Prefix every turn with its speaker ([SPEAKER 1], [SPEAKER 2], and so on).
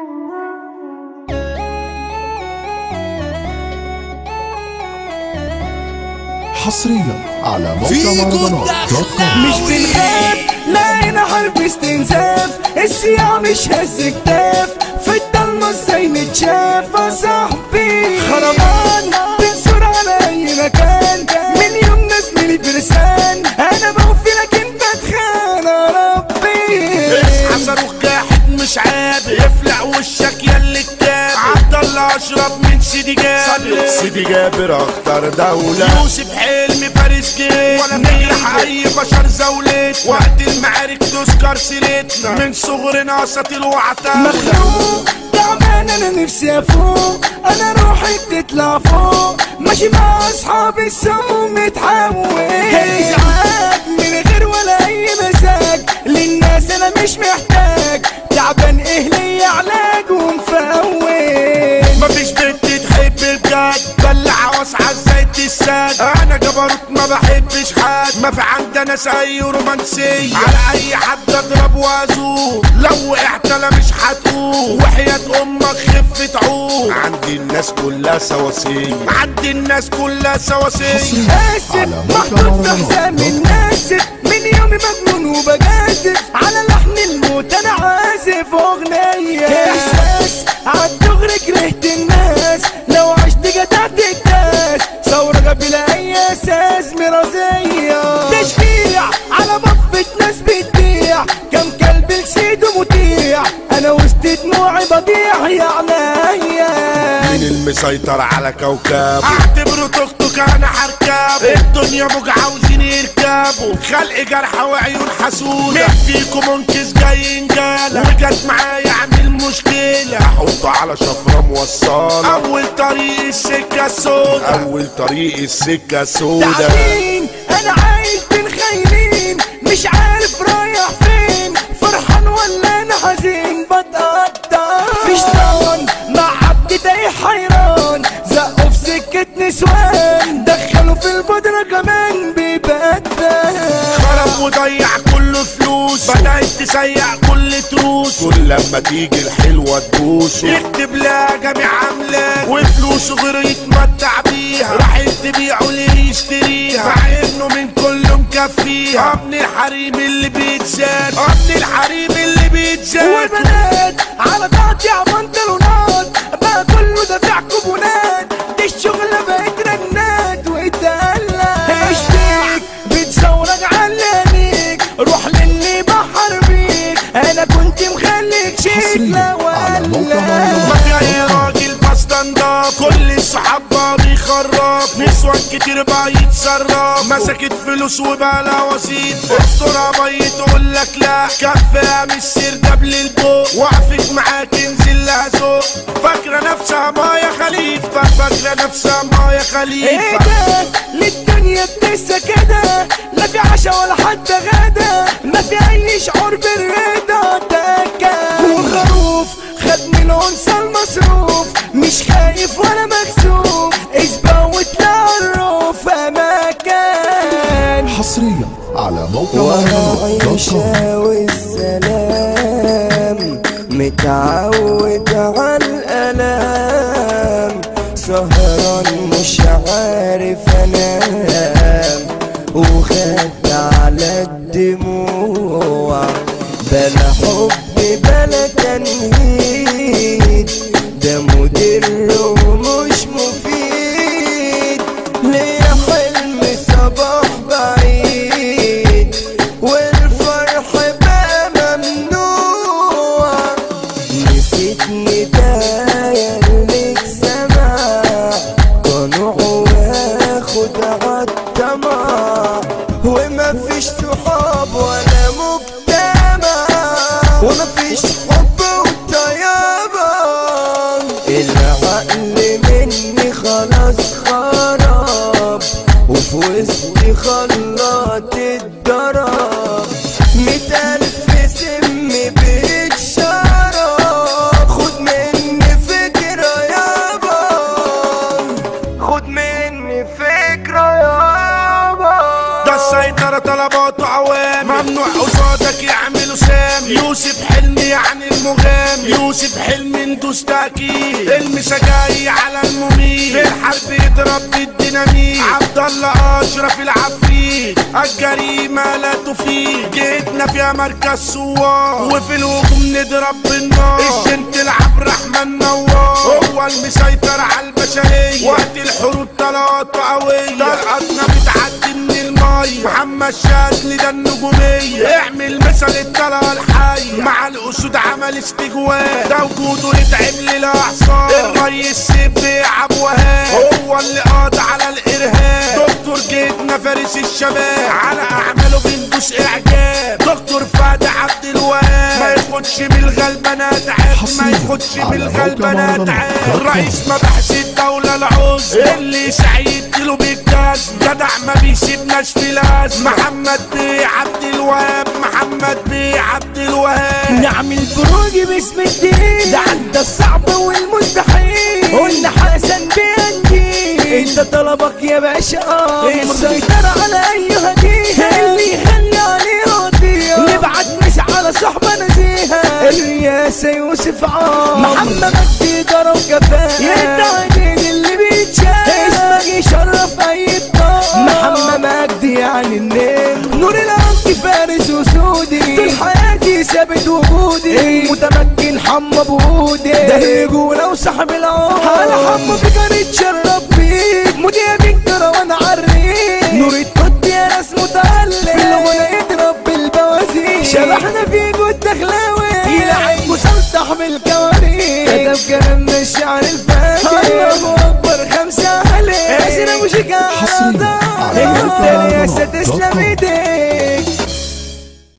[SPEAKER 1] حصريا على موقع
[SPEAKER 2] فيكو
[SPEAKER 1] مهرجانات دوت كوم
[SPEAKER 3] مش بنخاف لقينا حرب استنزاف السياح مش هز كتاف في الضلمة ازاي نتشاف يا صاحبي خربان بنصور على اي مكان من يوم زميلي فرسان انا بوفي لكن بتخان يا ربي
[SPEAKER 2] اصحى صاروخ جاحد مش عاد يفلع وشك ياللي كتاب عبد الله اشرب من سيدي جابر
[SPEAKER 4] سيدي جابر اختار دولة
[SPEAKER 2] يوسف حلمي فارس جيت ولا نجرح اي بشر زولت وقت المعارك تذكر سيرتنا من صغرنا اساطير وعتاولة
[SPEAKER 3] مخنوق تعبان انا نفسي افوق انا روحي بتطلع فوق ماشي مع اصحابي السم متحول ازعاج من غير ولا اي مزاج للناس انا مش محتاج تعبان ايه ليا علاج ومفوت
[SPEAKER 2] مفيش بنت تحب بجد بلع واسعى زي الساد انا جبروت ما بحبش حد ما في عندنا اي رومانسية على اي حد اضرب وازوق لو وقعت انا مش هتقوم وحياة امك خف تعوق
[SPEAKER 4] عندي الناس كلها سواسية
[SPEAKER 2] عندي الناس كلها سواسية
[SPEAKER 3] اسف
[SPEAKER 1] على موقع
[SPEAKER 3] محطوط في
[SPEAKER 1] مهرجانات
[SPEAKER 3] حزام
[SPEAKER 1] دوت كوم.
[SPEAKER 3] الناسف من يومي مجنون وبجازف على لحن الموت انا عازف اغنية احساس عالدغري كرهت الناس لو عشت جدعت الناس ثورة بلا اي اساس مرازية تشجيع على بفة ناس بتبيع كم كلب لسيده مطيع انا وسط دموعي بضيع يا عينيا
[SPEAKER 4] مين المسيطر على كوكب
[SPEAKER 2] اعتبره توك توك انا هركب الدنيا موج عاوزين يركبوا خلق جرحى وعيون حسودة مين فيكم منكس جاي انجالة وجت معايا عامل مشكلة
[SPEAKER 4] حطه على شفرة موصلة
[SPEAKER 2] اول طريق السكة السودا
[SPEAKER 4] اول طريق السكة سودا
[SPEAKER 3] تعبين انا عايش بين خاينين مش عارف رايح فين فرحان ولا انا حزين بتقطع في شيطان مع عبد تايه حيران زقوا في سكة نسوان دخلوا في البودرة كمان بيبدل
[SPEAKER 2] خرب وضيع كل فلوس بدأت تسيع كل تروس
[SPEAKER 4] كل لما تيجي الحلوة تبوسه
[SPEAKER 2] يكتب لها جميع املاك وفلوسه غير يتمتع بيها راح تبيعه ليه يشتريها مع انه من كله مكفيها ابن الحريم اللي بيتزاد ابن الحريم اللي بيتزاد
[SPEAKER 3] والبنات على تقطيع بنطلونات بقى كله دافع كوبونات دي الشغلة بقت رنات واتقلق اشتيك بتصورك علانيك روح للي بحر بيك انا كنت مخليك شيك لا
[SPEAKER 1] حصريا على موقع
[SPEAKER 3] ولا
[SPEAKER 2] ما في اي راجل بستانداب كل الصحاب بقى بيخرب نسوان كتير بقى يتسرب مسكت فلوس وبقى لها وسيط استرها بي تقول لك لا كفاها مش سير قبل البوق وقفت معاك انزل لها ذوق فاكره نفسها مايا خليفه فاكره نفسها مايا
[SPEAKER 3] ايه
[SPEAKER 2] خليفه
[SPEAKER 3] ده للدنيا بتنسى كده لا في عشا ولا حتى غدا ما في اي شعور بالرضا تكا وخروف خد من الانثى المصروف مش خايف ولا مكسوف اسبق وتعرف اماكن
[SPEAKER 1] حصريا على موقع مهرجانات دوت كوم
[SPEAKER 3] والسلام متعود على الألام سهران مش عارف انام وخدت على الدموع بلا حب بلا تنهيد ده مدر ومش مفيد ليا حلم صباح بعيد والفرح بقى ممنوع نسيتني داير لك سمع قنوع واخد عالطمع وما فيش صحاب ولا مجتمع وما فيش حب وطيابة العقل مني خلاص خراب وفي وسطي خلاط الضرب مية ألف سم بيتشرب خد مني فكرة يابا خد مني فكرة يابا
[SPEAKER 2] ده السيطرة طلباته عوام ممنوع قصادك يعملوا سام يوسف حلمي يعني المغامر يوسف حلم ندوس تأكيد المسجاي على المميت في الحرب يضرب بالديناميت عبد الله اشرف العفريت الجريمة لا تفيد جيتنا فيها مركز سوار وفي الهجوم نضرب بالنار الجنت العب رحمن نوار هو المسيطر على البشرية وقت الحروب طلقات قوية طلقاتنا بتعدي من المية محمد شاذلي ده النجومية اعمل مثل الطلقة الحية مع الأسود عمل استجواب ده وجوده يتعب للأعصاب الريس سيب بيلعب وهاب هو اللي قاضي على الإرهاب دكتور جيتنا فارس الشباب على أعماله بندوس إعجاب دكتور فادي عبد الوهاب ما ياخدش من الغلبانات عيب ما
[SPEAKER 1] حصرياً
[SPEAKER 2] ياخدش من
[SPEAKER 1] على
[SPEAKER 2] الغلبانات
[SPEAKER 1] موقع
[SPEAKER 2] عيب
[SPEAKER 1] مهرجانات
[SPEAKER 2] رئيس مباحث الدولة العز اللي سعيد له بالجاز جدع ما بيسيبناش في لاز محمد بيه عبد الوهاب محمد بيه عبد الوهاب
[SPEAKER 3] نعمل بروج باسم الدين ده عدى الصعب والمستحيل قلنا حسن بيندي انت طلبك يا باشا اه مسيطر على اي هديه اللي يخلي عليه راضية نبعت مش على صحبة نزيهة الرياسة يوسف عام محمد مجدي ضرب كفاءة يدعي اللي بيتشاف اسمك يشرف اي بطاقة محمد مجدي يعني النيل نور العمق فارس وسودي طول حياتي ثابت وجودي متمكن حمى بودي ده رجولة وصاحب العمر على حمى فكر اتشرف بيك مذيع بيكتر وانا عريك نور الطب يا ناس متعلق في الغنى يضرب بالبوازيك شبحنا في جود دخلاوي يلعب مسلطح بالكوارث كتب كلامنا الشعر الفاجر الله اكبر خمسة عليه ياسر ابو شجاع
[SPEAKER 1] حصرياً على
[SPEAKER 3] انت
[SPEAKER 1] موقع
[SPEAKER 3] يا
[SPEAKER 1] مهرجانات
[SPEAKER 3] تسلم ايديك